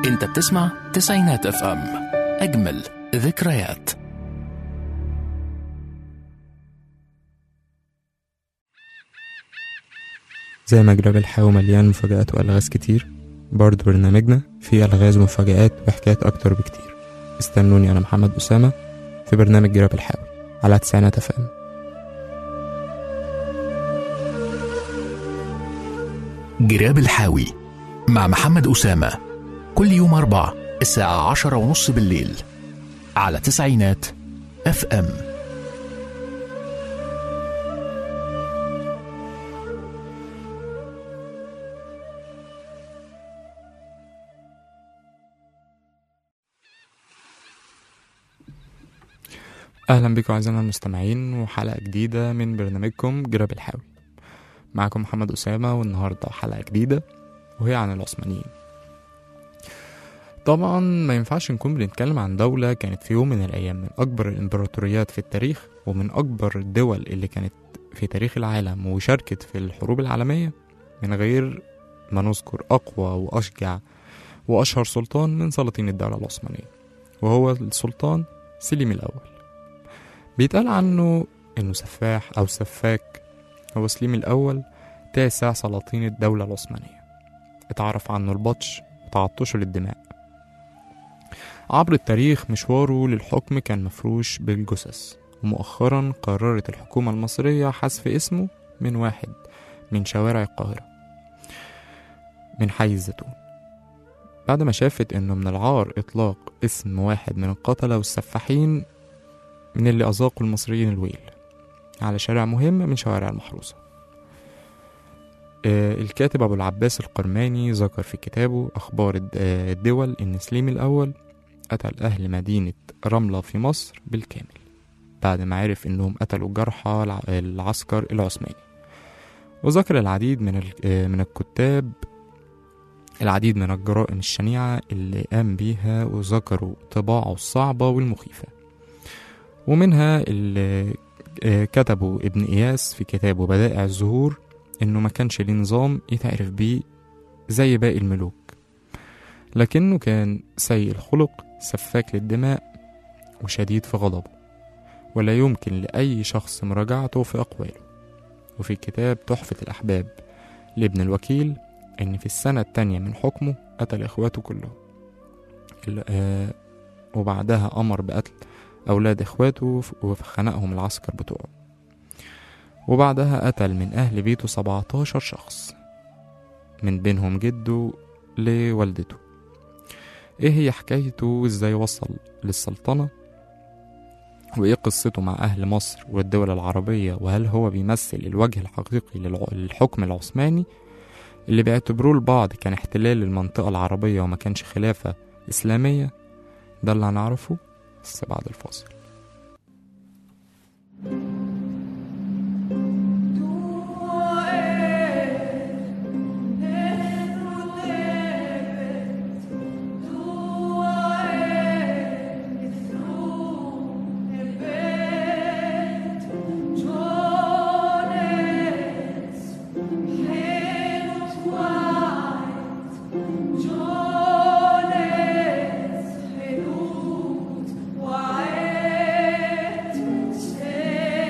انت بتسمع تسعينات اف ام اجمل ذكريات زي ما جراب الحاوي مليان مفاجآت وألغاز كتير برضه برنامجنا فيه ألغاز ومفاجآت وحكايات أكتر بكتير استنوني أنا محمد أسامة في برنامج جراب الحاوي على تسعينات اف ام جراب الحاوي مع محمد أسامة كل يوم أربع الساعة عشرة ونص بالليل على تسعينات اف ام أهلا بكم أعزائنا المستمعين وحلقة جديدة من برنامجكم جراب الحاوي معكم محمد أسامة والنهاردة حلقة جديدة وهي عن العثمانيين طبعا ما ينفعش نكون بنتكلم عن دولة كانت في يوم من الأيام من أكبر الإمبراطوريات في التاريخ ومن أكبر الدول اللي كانت في تاريخ العالم وشاركت في الحروب العالمية من غير ما نذكر أقوى وأشجع وأشهر سلطان من سلاطين الدولة العثمانية وهو السلطان سليم الأول بيتقال عنه إنه سفاح أو سفاك هو سليم الأول تاسع سلاطين الدولة العثمانية اتعرف عنه البطش وتعطشه للدماء عبر التاريخ مشواره للحكم كان مفروش بالجثث ومؤخرا قررت الحكومة المصرية حذف اسمه من واحد من شوارع القاهرة من حي الزيتون بعد ما شافت انه من العار اطلاق اسم واحد من القتلة والسفاحين من اللي أذاقوا المصريين الويل على شارع مهم من شوارع المحروسة آه، الكاتب أبو العباس القرماني ذكر في كتابه أخبار الد- آه، الدول إن سليم الأول قتل أهل مدينة رملة في مصر بالكامل بعد ما عرف إنهم قتلوا جرحى الع- العسكر العثماني وذكر العديد من ال- آه، من الكتاب العديد من الجرائم الشنيعة اللي قام بيها وذكروا طباعه الصعبة والمخيفة ومنها اللي آه، كتبه ابن إياس في كتابه بدائع الزهور إنه ما كانش ليه نظام يتعرف بيه زي باقي الملوك لكنه كان سيء الخلق سفاك للدماء وشديد في غضبه ولا يمكن لأي شخص مراجعته في أقواله وفي كتاب تحفة الأحباب لابن الوكيل إن في السنة التانية من حكمه قتل إخواته كلهم ال- آه، وبعدها أمر بقتل أولاد إخواته ف- وخنقهم العسكر بتوعه وبعدها قتل من أهل بيته 17 شخص من بينهم جده لوالدته إيه هي حكايته وإزاي وصل للسلطنة وإيه قصته مع أهل مصر والدول العربية وهل هو بيمثل الوجه الحقيقي للع- للحكم العثماني اللي بيعتبروه البعض كان احتلال للمنطقة العربية وما كانش خلافة إسلامية ده اللي هنعرفه بس بعد الفاصل Jones,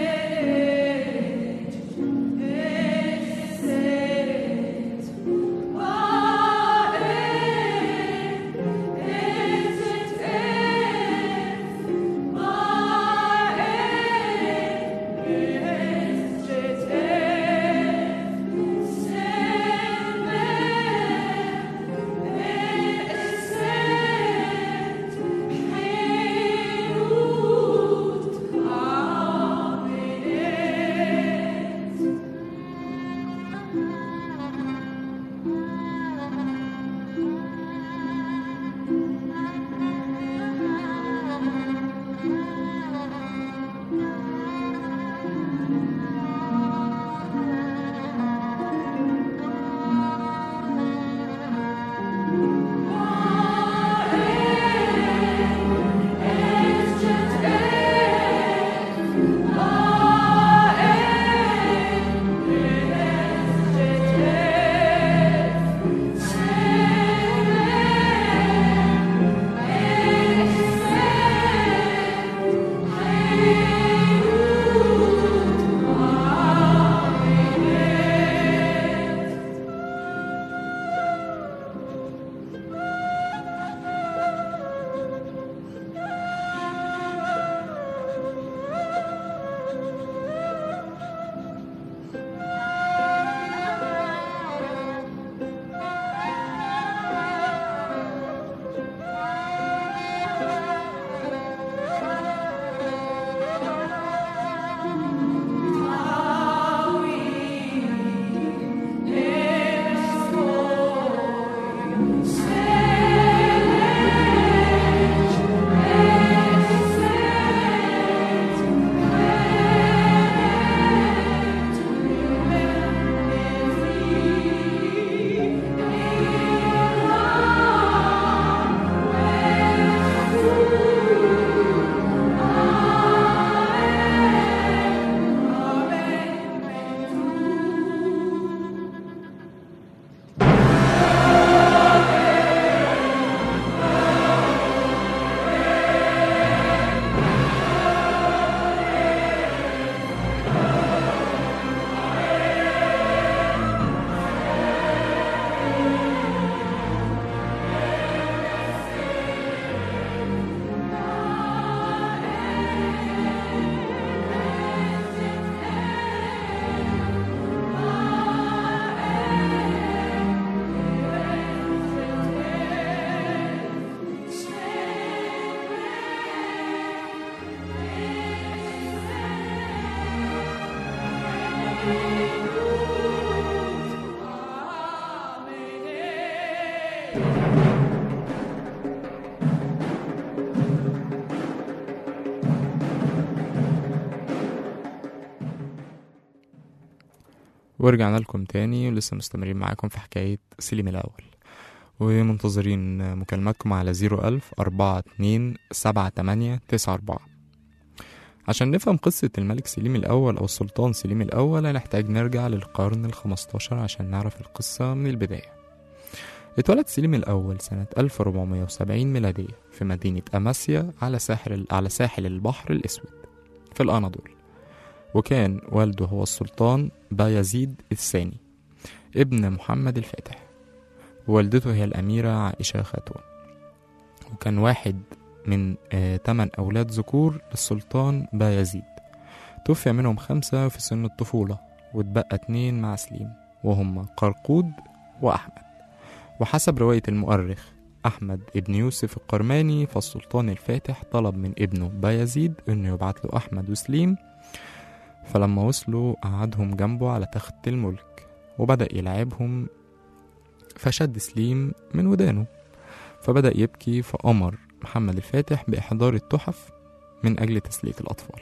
ورجعنا لكم تاني ولسه مستمرين معاكم في حكاية سليم الأول ومنتظرين مكالماتكم على زيرو ألف أربعة اتنين سبعة تمانية تسعة أربعة عشان نفهم قصة الملك سليم الأول أو السلطان سليم الأول هنحتاج نرجع للقرن الخمستاشر عشان نعرف القصة من البداية اتولد سليم الأول سنة 1470 ميلادية في مدينة أماسيا على ساحل على ساحل البحر الأسود في الأناضول وكان والده هو السلطان بايزيد الثاني ابن محمد الفاتح ووالدته هي الأميرة عائشة خاتون وكان واحد من آه تمن أولاد ذكور للسلطان بايزيد توفي منهم خمسة في سن الطفولة واتبقى اتنين مع سليم وهم قرقود وأحمد وحسب رواية المؤرخ أحمد ابن يوسف القرماني فالسلطان الفاتح طلب من ابنه بايزيد إنه يبعت له أحمد وسليم فلما وصلوا قعدهم جنبه على تخت الملك وبدأ يلعبهم فشد سليم من ودانه فبدأ يبكي فأمر محمد الفاتح بإحضار التحف من أجل تسلية الأطفال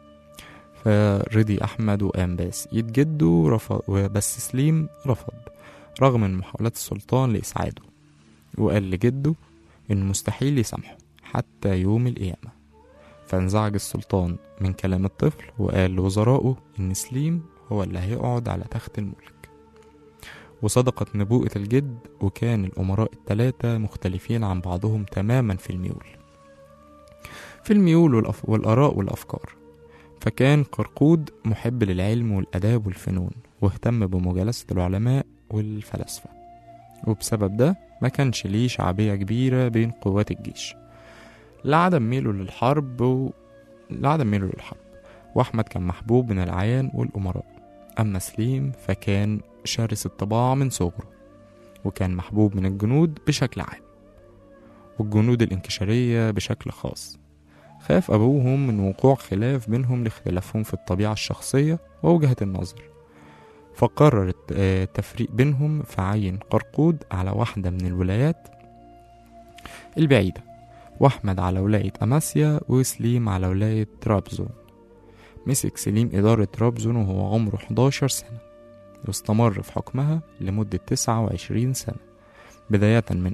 فرضي أحمد وقام باس يتجده ورفض بس سليم رفض رغم من محاولات السلطان لإسعاده وقال لجده إنه مستحيل يسامحه حتى يوم القيامة فانزعج السلطان من كلام الطفل وقال لوزرائه إن سليم هو اللي هيقعد على تخت الملك وصدقت نبوءة الجد وكان الأمراء الثلاثة مختلفين عن بعضهم تماما في الميول في الميول والأف... والآراء والأفكار فكان قرقود محب للعلم والأداب والفنون واهتم بمجالسة العلماء والفلاسفة وبسبب ده ما كانش ليه شعبية كبيرة بين قوات الجيش لعدم ميله للحرب و... لعدم ميله للحرب وأحمد كان محبوب من الأعيان والأمراء أما سليم فكان شرس الطباع من صغره وكان محبوب من الجنود بشكل عام والجنود الانكشارية بشكل خاص خاف أبوهم من وقوع خلاف بينهم لاختلافهم في الطبيعة الشخصية ووجهة النظر فقرر التفريق بينهم فعين قرقود على واحدة من الولايات البعيدة وأحمد على ولاية أماسيا وسليم على ولاية ترابزون مسك سليم إدارة ترابزون وهو عمره 11 سنة واستمر في حكمها لمدة 29 سنة بداية من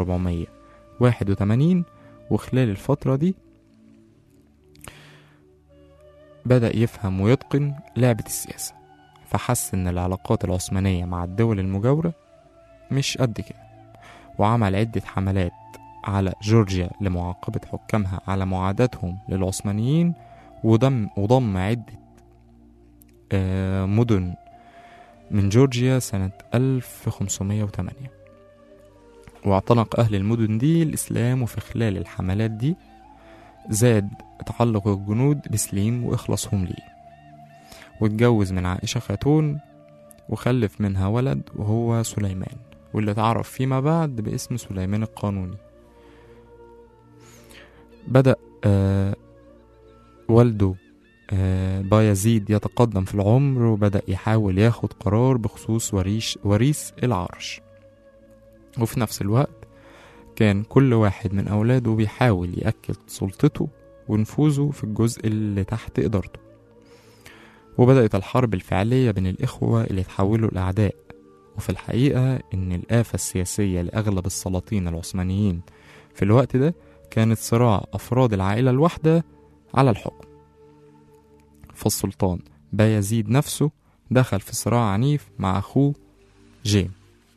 1481 وخلال الفترة دي بدأ يفهم ويتقن لعبة السياسة فحس إن العلاقات العثمانية مع الدول المجاورة مش قد كده وعمل عدة حملات على جورجيا لمعاقبة حكامها على معاداتهم للعثمانيين وضم وضم عدة آه مدن من جورجيا سنة 1508 واعتنق أهل المدن دي الإسلام وفي خلال الحملات دي زاد تعلق الجنود بسليم وإخلاصهم ليه واتجوز من عائشة خاتون وخلف منها ولد وهو سليمان واللي اتعرف فيما بعد باسم سليمان القانوني بدأ آه والده آه بايزيد يتقدم في العمر وبدأ يحاول ياخد قرار بخصوص وريش وريث العرش وفي نفس الوقت كان كل واحد من أولاده بيحاول يأكد سلطته ونفوذه في الجزء اللي تحت إدارته وبدأت الحرب الفعلية بين الإخوة اللي تحولوا لأعداء وفي الحقيقة إن الآفة السياسية لأغلب السلاطين العثمانيين في الوقت ده كانت صراع أفراد العائلة الواحدة على الحكم فالسلطان بايزيد نفسه دخل في صراع عنيف مع أخوه جيم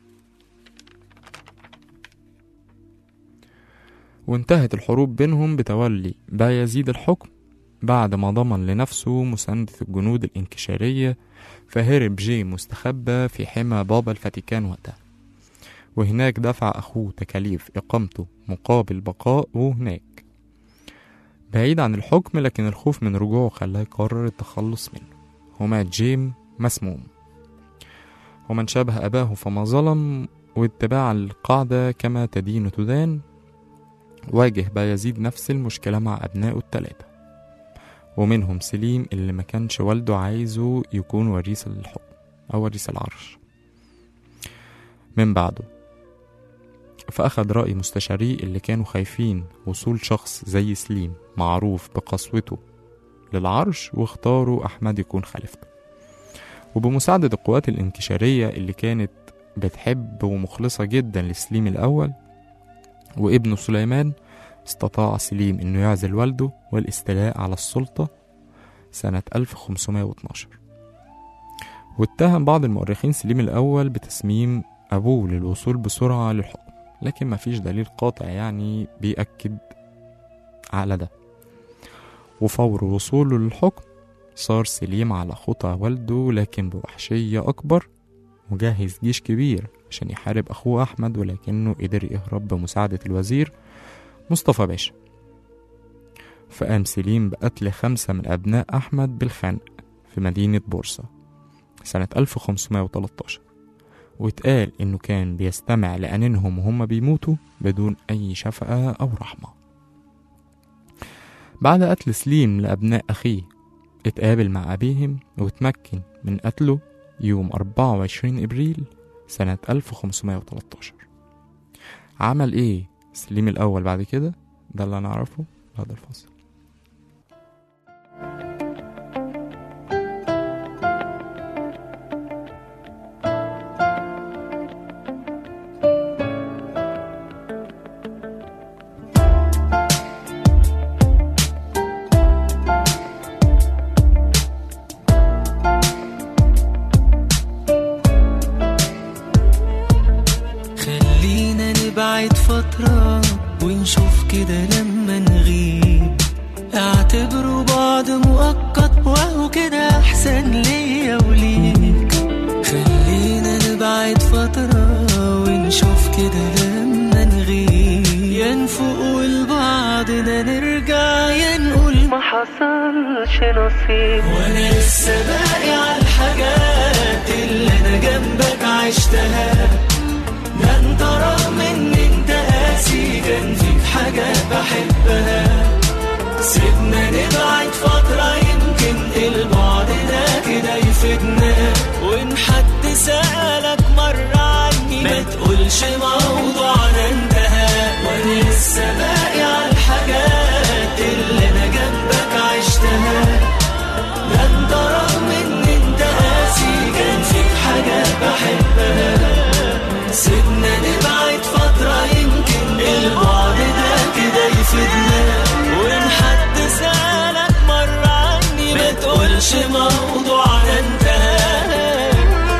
وانتهت الحروب بينهم بتولي بايزيد الحكم بعد ما ضمن لنفسه مساندة الجنود الانكشارية فهرب جيم مستخبى في حمى بابا الفاتيكان وقتها وهناك دفع أخوه تكاليف إقامته مقابل بقائه هناك بعيد عن الحكم لكن الخوف من رجوعه خلاه يقرر التخلص منه ومات جيم مسموم ومن شابه أباه فما ظلم واتباع القاعدة كما تدين تدان واجه بايزيد نفس المشكلة مع أبنائه التلاتة ومنهم سليم اللي ما كانش والده عايزه يكون وريث الحكم أو وريث العرش من بعده فأخد رأي مستشاريه اللي كانوا خايفين وصول شخص زي سليم معروف بقسوته للعرش واختاروا أحمد يكون خليفته وبمساعدة القوات الانكشارية اللي كانت بتحب ومخلصة جدا لسليم الأول وابنه سليمان استطاع سليم إنه يعزل والده والاستيلاء على السلطة سنة 1512 واتهم بعض المؤرخين سليم الأول بتسميم أبوه للوصول بسرعة للحكم لكن مفيش دليل قاطع يعني بيأكد على ده وفور وصوله للحكم صار سليم على خطى والده لكن بوحشية أكبر وجهز جيش كبير عشان يحارب أخوه أحمد ولكنه قدر يهرب بمساعدة الوزير مصطفى باشا فقام سليم بقتل خمسة من أبناء أحمد بالخنق في مدينة بورصة سنة 1513 واتقال إنه كان بيستمع لأنينهم وهم بيموتوا بدون أي شفقة أو رحمة بعد قتل سليم لأبناء أخيه اتقابل مع أبيهم واتمكن من قتله يوم 24 إبريل سنة 1513 عمل إيه سليم الأول بعد كده ده اللي أنا أعرفه بعد الفاصل خلينا نبعد فترة ونشوف كده لما نغيب اعتبره بعد مؤقت وهو كده احسن ليا وليك خلينا نبعد فترة ونشوف كده لما نغيب يا نفوق لبعضنا نرجع يا نقول ما حصلش نصيب وانا لسه باقي على الحاجات اللي انا جنبك عشتها ده انت رغم ان انت قاسي كان فيك حاجات بحبها سيبنا نبعد فترة يمكن البعد ده كده يفيدنا وان حد سألك مرة عني ما تقولش موضوعنا انتهى وانا لسه باقي على الحاجات اللي انا جنبك عشتها ده انت رغم ان انت قاسي كان فيك حاجات بحبها سيبنا نبعد فترة يمكن البعد ده كده يفيدنا وإن حد سألك مرة عني ما تقولش موضوعنا انتهى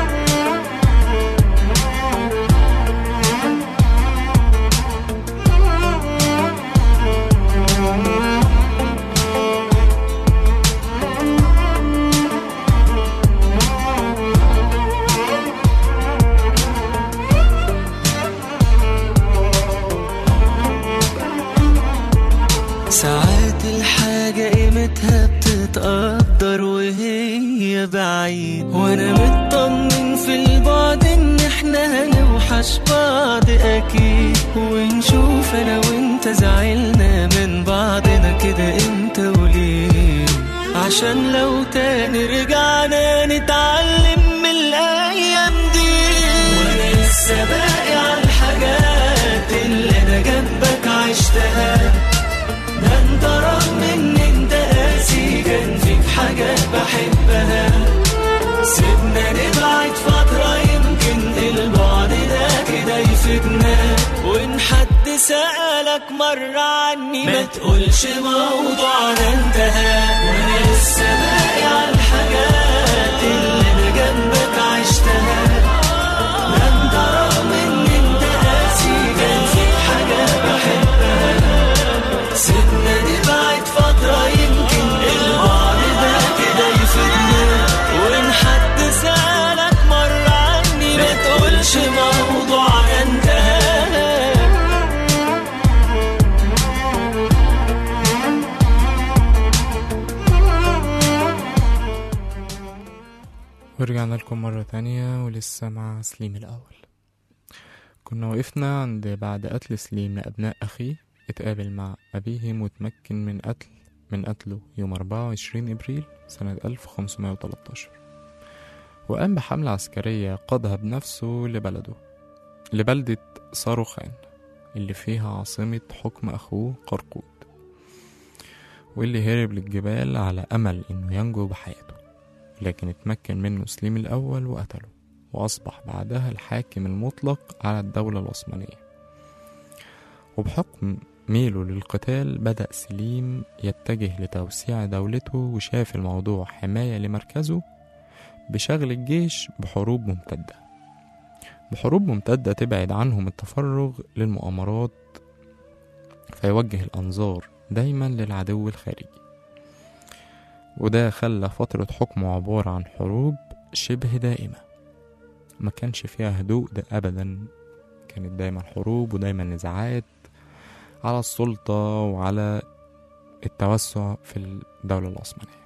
ساعات الحاجة قيمتها بتتقدر وهي بعيد وانا مطمن في البعد ان احنا هنوحش بعض اكيد ونشوف انا وانت زعلنا من بعضنا كده امتى وليه عشان لو تاني رجعنا نتعلم من الايام دي وانا لسه باقي على الحاجات اللي انا جنبك عشتها ده انت رغم ان انت قاسي كان فيك حاجات بحبها سيبنا نبعد فترة يمكن البعد ده كده يفيدنا وان حد سألك مرة عني ما تقولش موضوعنا انتهى وانا لسه باقي على الحاجات اللي انا جنبك عشتها ده انت رغم ان انت قاسي كان فيك حاجات بحبها سيبنا نبعد فترة يمكن البعد ده كده يفيدنا وإن حد سألك مرة عني ما تقولش موضوعنا انتهى ورجعنا لكم مرة تانية ولسه مع سليم الأول كنا وقفنا عند بعد قتل سليم لأبناء أخيه اتقابل مع أبيهم وتمكن من قتل من قتله يوم 24 إبريل سنة 1513 وقام بحملة عسكرية قادها بنفسه لبلده لبلدة صاروخان اللي فيها عاصمة حكم أخوه قرقود واللي هرب للجبال على أمل إنه ينجو بحياته لكن اتمكن منه سليم الأول وقتله وأصبح بعدها الحاكم المطلق على الدولة العثمانية وبحكم ميله للقتال بدأ سليم يتجه لتوسيع دولته وشاف الموضوع حماية لمركزه بشغل الجيش بحروب ممتدة بحروب ممتدة تبعد عنهم التفرغ للمؤامرات فيوجه الأنظار دايما للعدو الخارجي وده خلى فترة حكمه عبارة عن حروب شبه دائمة ما كانش فيها هدوء ده أبدا كانت دايما حروب ودايما نزاعات على السلطة وعلى التوسع في الدولة العثمانية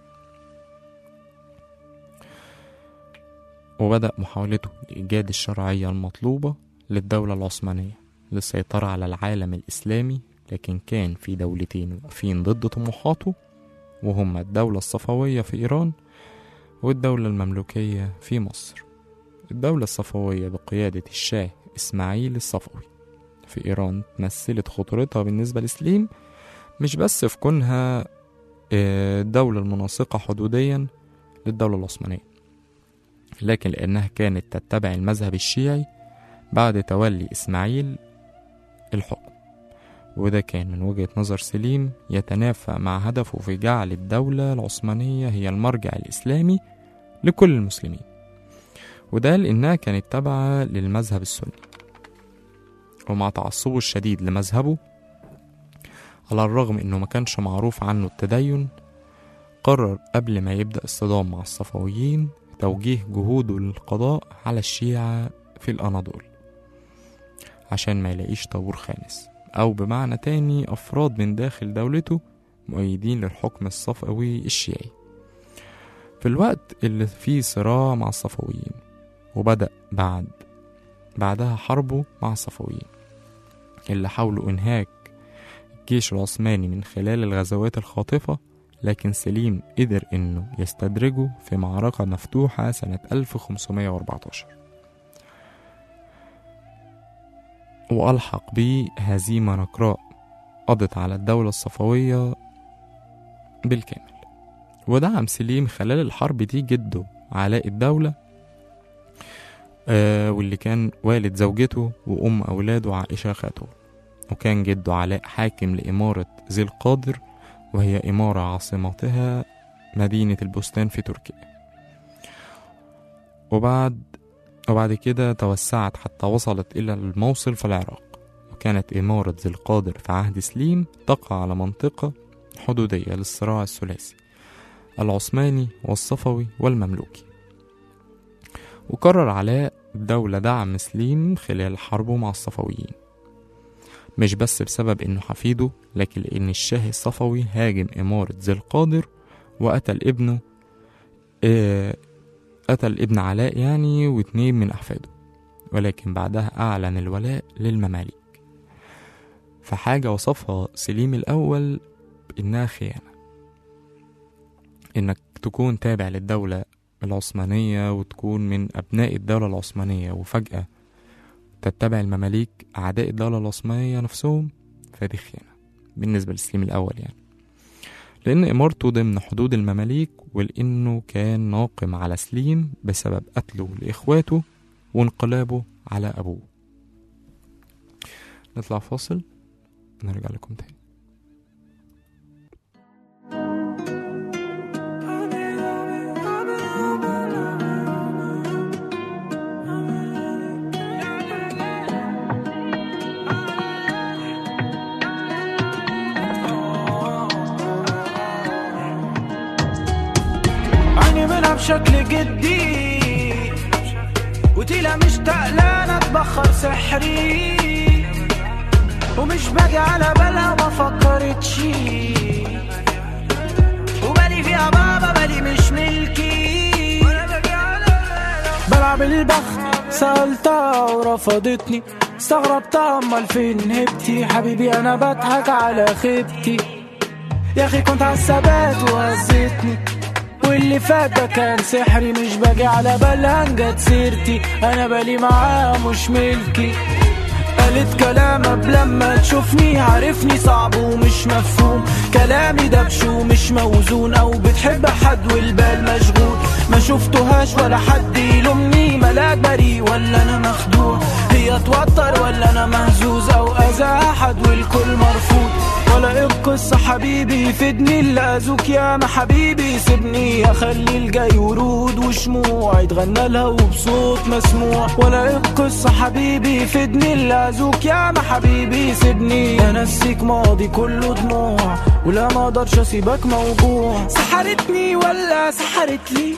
وبدأ محاولته لإيجاد الشرعية المطلوبة للدولة العثمانية للسيطرة على العالم الإسلامي لكن كان في دولتين واقفين ضد طموحاته وهما الدولة الصفوية في إيران والدولة المملوكية في مصر الدولة الصفوية بقيادة الشاه إسماعيل الصفوي في إيران مثلت خطورتها بالنسبة لسليم مش بس في كونها آه، الدولة المناسقة حدوديا للدولة العثمانية لكن لأنها كانت تتبع المذهب الشيعي بعد تولي إسماعيل الحكم وده كان من وجهة نظر سليم يتنافى مع هدفه في جعل الدولة العثمانية هي المرجع الإسلامي لكل المسلمين وده لأنها كانت تابعة للمذهب السني ومع تعصبه الشديد لمذهبه على الرغم انه ما كانش معروف عنه التدين قرر قبل ما يبدأ الصدام مع الصفويين توجيه جهوده للقضاء على الشيعة في الأناضول عشان ما يلاقيش طابور خامس أو بمعنى تاني أفراد من داخل دولته مؤيدين للحكم الصفوي الشيعي في الوقت اللي فيه صراع مع الصفويين وبدأ بعد بعدها حربه مع الصفويين اللي حاولوا إنهاك الجيش العثماني من خلال الغزوات الخاطفة لكن سليم قدر إنه يستدرجه في معركة مفتوحة سنة 1514 وألحق بيه هزيمة نقراء قضت على الدولة الصفوية بالكامل ودعم سليم خلال الحرب دي جده علاء الدولة آه واللي كان والد زوجته وأم أولاده عائشة خاتون وكان جده علاء حاكم لإمارة ذي القادر وهي إمارة عاصمتها مدينة البستان في تركيا وبعد وبعد كده توسعت حتى وصلت إلى الموصل في العراق وكانت إمارة ذي القادر في عهد سليم تقع على منطقة حدودية للصراع الثلاثي العثماني والصفوي والمملوكي وقرر علاء الدولة دعم سليم خلال حربه مع الصفويين مش بس بسبب انه حفيده لكن لان الشاه الصفوي هاجم امارة ذي القادر وقتل ابنه آه قتل ابن علاء يعني واتنين من احفاده ولكن بعدها اعلن الولاء للمماليك فحاجة وصفها سليم الاول بانها خيانة انك تكون تابع للدولة العثمانية وتكون من ابناء الدولة العثمانية وفجأة تتبع المماليك أعداء الدولة العثمانية نفسهم فدي خيانة بالنسبة لسليم الأول يعني لأن إمارته ضمن حدود المماليك ولأنه كان ناقم على سليم بسبب قتله لإخواته وانقلابه على أبوه نطلع فاصل نرجع لكم تاني عيني منها بشكل جدي وتيلا مش تقلانة تبخر سحري ومش باجي على بالها ما فكرتش وبالي فيها بابا بالي مش ملكي بلعب البخت سألتها ورفضتني استغربتها امال فين هبتي حبيبي انا بضحك على خيبتي يا اخي كنت عالثبات وهزتني واللي فات ده كان سحري مش باجي على بالها جت سيرتي انا بالي معاها مش ملكي قالت كلام قبل لما تشوفني عارفني صعب ومش مفهوم كلامي دبش ومش موزون او بتحب حد والبال مشغول ما شفتهاش ولا حد يلومني ملاك بريء ولا انا مخدوع هي توتر ولا انا مهزوز او اذى احد والكل مرفوض ولا ايه القصة حبيبي يفيدني اللي اذوك يا ما حبيبي سيبني اخلي الجاي ورود وشموع يتغنى لها وبصوت مسموع ولا ايه القصة حبيبي يفيدني اللي اذوك يا ما حبيبي سيبني انسيك ماضي كله دموع ولا ما اقدرش اسيبك موجوع سحرتني ولا سحرت لي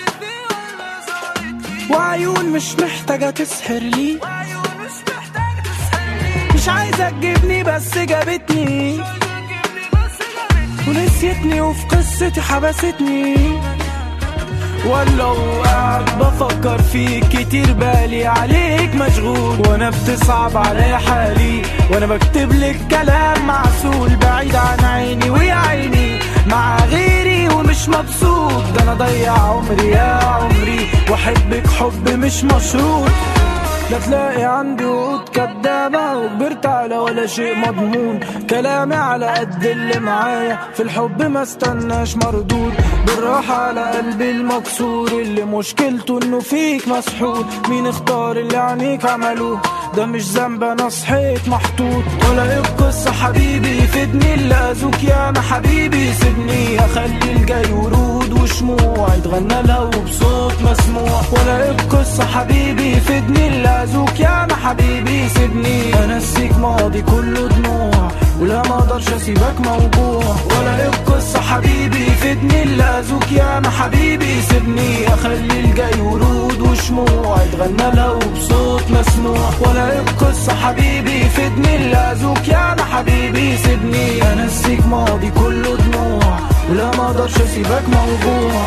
وعيون مش محتاجة تسحر لي مش عايزة تجيبني بس جابتني ونسيتني وفي قصتي حبستني ولا وقعد بفكر فيك كتير بالي عليك مشغول وانا بتصعب عليا حالي وانا بكتب لك كلام معسول بعيد عن عيني ويا عيني مع غيري ومش مبسوط ده انا ضيع عمري يا عمري واحبك حب مش مشروط لا تلاقي عندي وعود كدابة وكبرت على ولا شيء مضمون كلامي على قد اللي معايا في الحب ما استناش مردود بالراحة على قلبي المكسور اللي مشكلته انه فيك مسحور مين اختار اللي عينيك عملوه ده مش ذنب انا صحيت محطوط ولا ايه القصة حبيبي يفيدني اللي اذوك يا ما حبيبي سيبني اخلي الجاي ورود وشموع يتغنى لها وبصوت مسموع ولا ايه القصة حبيبي يفيدني اللي اذوك يا ما حبيبي سيبني انسيك ماضي كله دموع ولا ما اقدرش اسيبك موجوع ولا ايه القصة حبيبي يفيدني اللي اذوك يا ما حبيبي سيبني اخلي الجاي ورود وشموع يتغنى لها وبصوت مسموع ولا ايه القصة حبيبي يفيدني اللي اذوك يا ما حبيبي سيبني انسيك ماضي كله دموع ولا ما اقدرش اسيبك موجوع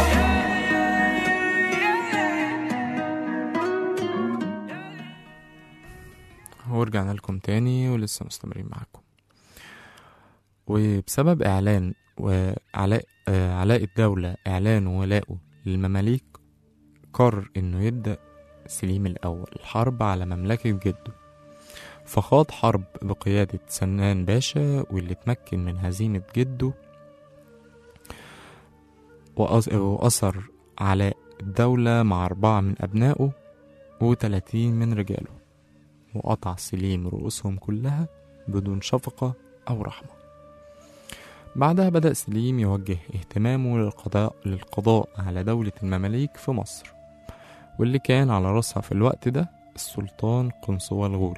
ورجعنا لكم تاني ولسه مستمرين معاكم وبسبب إعلان وعلاء آه، علاء الدولة إعلان ولاءه للمماليك قرر إنه يبدأ سليم الأول الحرب على مملكة جده فخاض حرب بقيادة سنان باشا واللي اتمكن من هزيمة جده وأس- وأسر علاء الدولة مع أربعة من أبنائه وتلاتين من رجاله وقطع سليم رؤوسهم كلها بدون شفقة أو رحمة بعدها بدأ سليم يوجه اهتمامه للقضاء, للقضاء على دولة المماليك في مصر واللي كان على رأسها في الوقت ده السلطان قنصوة الغوري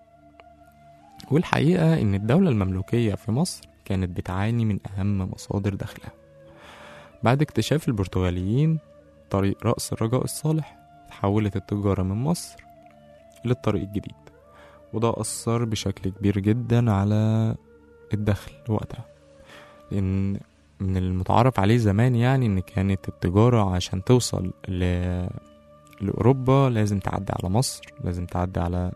والحقيقة إن الدولة المملوكية في مصر كانت بتعاني من أهم مصادر دخلها بعد اكتشاف البرتغاليين طريق رأس الرجاء الصالح تحولت التجارة من مصر للطريق الجديد وده أثر بشكل كبير جدا على الدخل وقتها لأن من المتعارف عليه زمان يعني إن كانت التجارة عشان توصل ل... لأوروبا لازم تعدي على مصر لازم تعدي على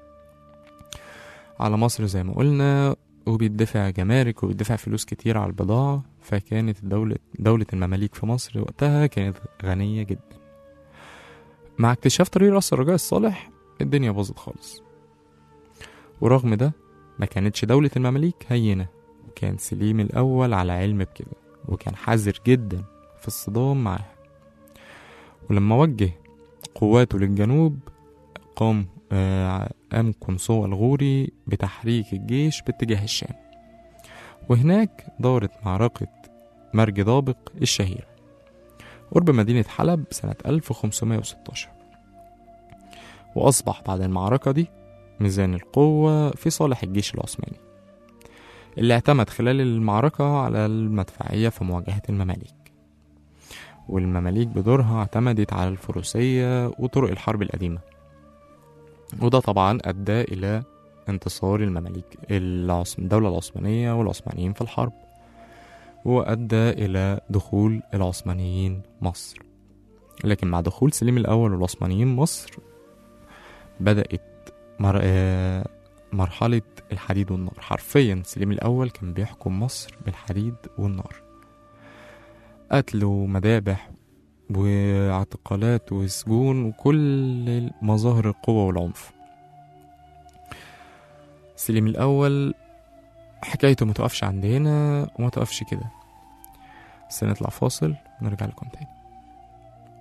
على مصر زي ما قلنا وبيدفع جمارك وبيدفع فلوس كتير على البضاعة فكانت دولة دولة المماليك في مصر وقتها كانت غنية جدا مع اكتشاف طريق رأس الرجاء الصالح الدنيا باظت خالص ورغم ده ما كانتش دولة المماليك هينة وكان سليم الأول على علم بكده وكان حذر جدا في الصدام معاها ولما وجه قواته للجنوب قام آه، قام قنصوة الغوري بتحريك الجيش باتجاه الشام وهناك دارت معركة مرج ضابق الشهيرة قرب مدينة حلب سنة 1516 وأصبح بعد المعركة دي ميزان القوة في صالح الجيش العثماني اللي اعتمد خلال المعركة على المدفعية في مواجهة المماليك والمماليك بدورها اعتمدت على الفروسية وطرق الحرب القديمة وده طبعا أدى إلى انتصار المماليك العث- الدولة العثمانية والعثمانيين في الحرب وأدى إلى دخول العثمانيين مصر لكن مع دخول سليم الأول والعثمانيين مصر بدأت مر... آه، مرحلة الحديد والنار حرفيا سليم الأول كان بيحكم مصر بالحديد والنار قتل ومذابح واعتقالات وسجون وكل مظاهر القوة والعنف سليم الأول حكايته متقفش عند هنا وما تقفش كده بس نطلع فاصل ونرجع لكم تاني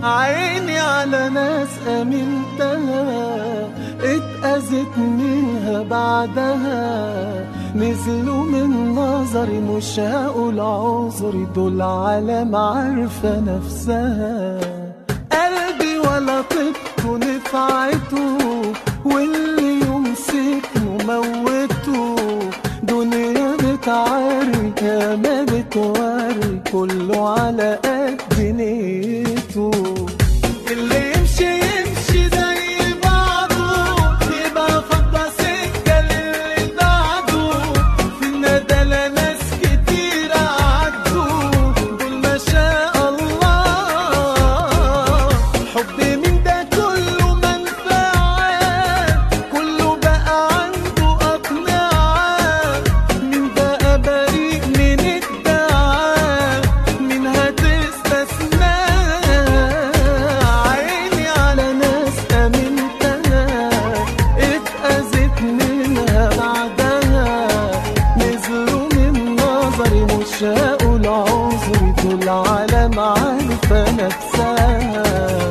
عيني على ناس امنتها اتأذت منها بعدها نزلوا من نظري مش هقول عذري دول عالم عارفة نفسها قلبي ولا طبته نفعته واللي يمسكه موته دنيا بتعاري يا ما بتوري كله على قد نيته اللي يمشي يمشي زي بعضه يبقى فضى سكة للي بعده في الندلة ناس كتير عدوا دول ما شاء الله حب من ده كله منفعة كله بقى عنده أقنعة مين بقى بريء من الدعاء مين هتستثنى عيني على ناس أمنتها اتأذت منها بعدها نزلوا من نظري مش هقول عذري دول عالم عارفة نفسها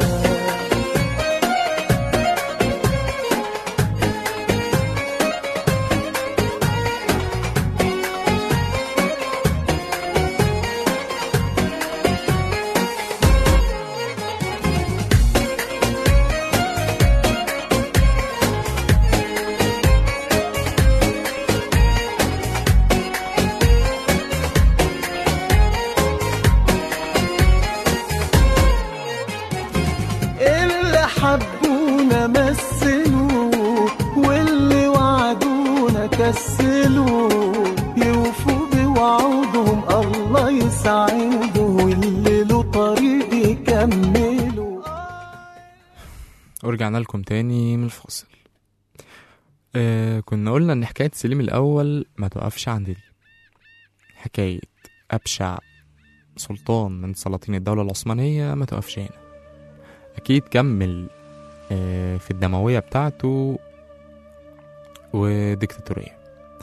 اللي حبونا مثلوا واللي وعدونا كسلوا يوفوا بوعودهم الله يسعده واللي له طريق يكملوا ورجعنا لكم تاني من الفاصل آه كنا قلنا ان حكاية سليم الاول ما توقفش عند دي حكاية ابشع سلطان من سلاطين الدولة العثمانية ما توقفش هنا اكيد كمل آه في الدموية بتاعته وديكتاتورية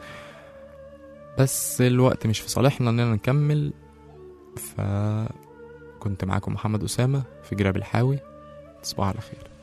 بس الوقت مش في صالحنا اننا نكمل فكنت معاكم محمد أسامة في جراب الحاوي تصبحوا على خير